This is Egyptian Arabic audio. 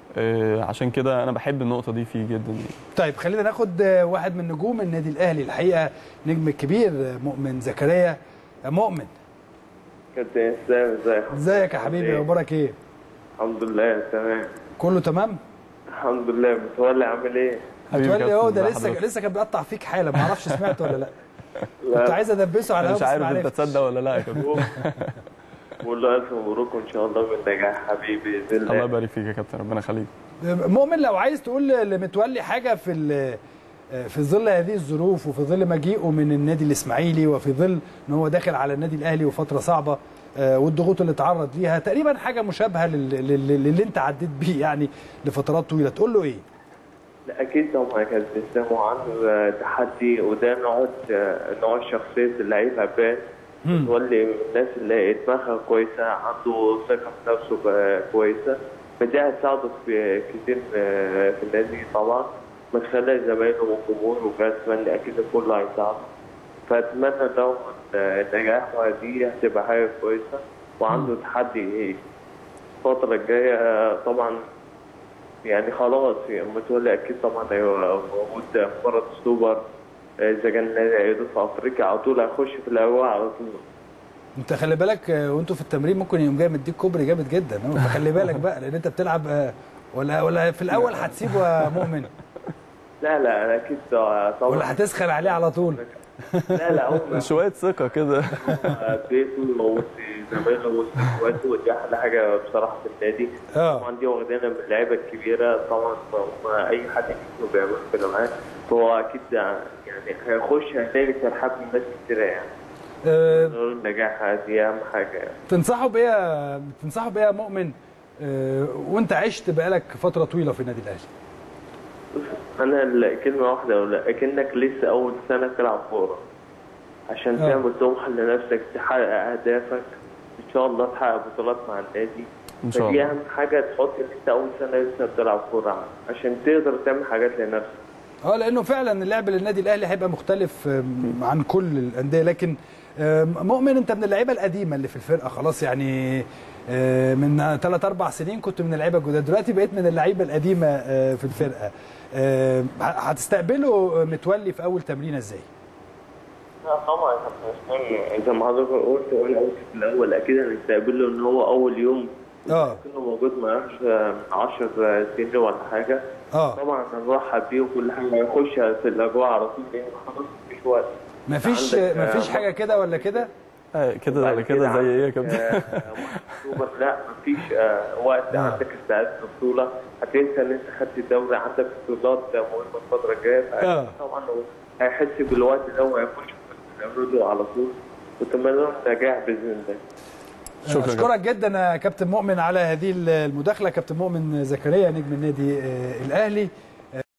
آه، عشان كده انا بحب النقطه دي فيه جدا يعني. طيب خلينا ناخد آه، واحد من نجوم النادي الاهلي الحقيقه نجم الكبير آه، مؤمن زكريا آه، مؤمن كابتن اسلام ازيك؟ ازيك يا حبيبي اخبارك ايه الحمد لله تمام كله تمام الحمد لله متولي عامل ايه؟ حبيبي متولي كابتن، اهو ده ازي لسه حضرتك؟ لسه كان بيقطع فيك حاله ما اعرفش سمعت ولا لا لا. كنت عايز ادبسه على انا الهوا مش بس ما عارف انت عرفتش. تصدق ولا لا يا كابتن بقول له الف مبروك وان شاء الله بالنجاح حبيبي باذن الله الله يبارك فيك يا كابتن ربنا يخليك مؤمن لو عايز تقول لمتولي حاجه في ال- في ظل هذه الظروف وفي ظل مجيئه من النادي الاسماعيلي وفي ظل ان هو داخل على النادي الاهلي وفتره صعبه آه، والضغوط اللي اتعرض ليها تقريبا حاجه مشابهه لل- لل- للي انت عديت بيه يعني لفترات طويله تقول له ايه؟ لا اكيد طبعا يا كابتن اسلام وعنده تحدي وده نوع نوع شخصيه اللعيب عباد متولي من الناس اللي دماغها كويسه عنده ثقه في نفسه بقى كويسه فدي هتساعده في كتير في النادي طبعا من خلال زمايله والجمهور وجهاز فني اكيد كله هيساعده فاتمنى لو النجاح دي هتبقى حاجه كويسه وعنده تحدي الفتره الجايه طبعا يعني خلاص يعني متولي اكيد طبعا هيبقى موجود مباراه السوبر اذا كان النادي هيدوس في افريقيا على طول هيخش في الاجواء على طول انت خلي بالك آه، وانتوا في التمرين ممكن يقوم جاي مديك كوبري جامد جدا آه، فخلي بالك بقى لان انت بتلعب آه، ولا ولا في الاول هتسيبه يا مؤمن لا لا انا اكيد طبعا ولا هتسخن عليه على طول لا لا هم شويه ثقه كده بيته وسط زمايله وسط اخواته ودي احلى حاجه بصراحه في النادي اه طبعا دي واخدانا من اللعيبه الكبيره طبعا هم اي حد يكونوا بيعملوا كده معاه فهو اكيد يعني هيخش هيلاقي ترحاب من ناس كتيره يعني آه، النجاح دي اهم حاجه يعني. تنصحه بايه يا- تنصحه بايه يا مؤمن آه، وانت عشت بقالك فتره طويله في النادي الاهلي انا ال- كلمه واحده اقول لك اكنك لسه اول سنه تلعب كوره عشان آه. تعمل طموح لنفسك تحقق اهدافك ان شاء الله تحقق بطولات مع النادي ان شاء فدي الله اهم حاجه تحط ان انت اول سنه لسه بتلعب كوره عشان تقدر تعمل حاجات لنفسك اه لانه فعلا اللعب للنادي الاهلي هيبقى مختلف آم، عن كل الانديه لكن آم، مؤمن انت من اللعيبه القديمه اللي في الفرقه خلاص يعني آه، من ثلاث اربع سنين كنت من اللعيبه الجداد دلوقتي بقيت من اللعيبه القديمه آه، في الفرقه آه، هتستقبله متولي في اول تمرينه ازاي؟ لا طبعا يا كابتن اسلام زي ما حضرتك قلت وانا قلت في الاول اكيد هنستقبل له ان هو اول يوم اه كله موجود معاش 10 سنين ولا حاجه اه طبعا هنرحب بيه وكل حاجه هيخش في الاجواء على طول لان خلاص مفيش وقت مفيش عندك، آه، مفيش حاجه كده ولا كده؟ آه، كده ولا كده زي ايه يا كابتن آه، اكتوبر لا مفيش آه، وقت آه. عندك استعداد للبطوله هتنسى ان انت خدت الدوري عندك بطولات مهمه الفتره الجايه آه. طبعا هو هيحس بالوقت ده وهيخش في الرجل على طول واتمنى له النجاح باذن الله شكرا يا اشكرك جدا يا كابتن مؤمن على هذه المداخله كابتن مؤمن زكريا نجم النادي آه، الاهلي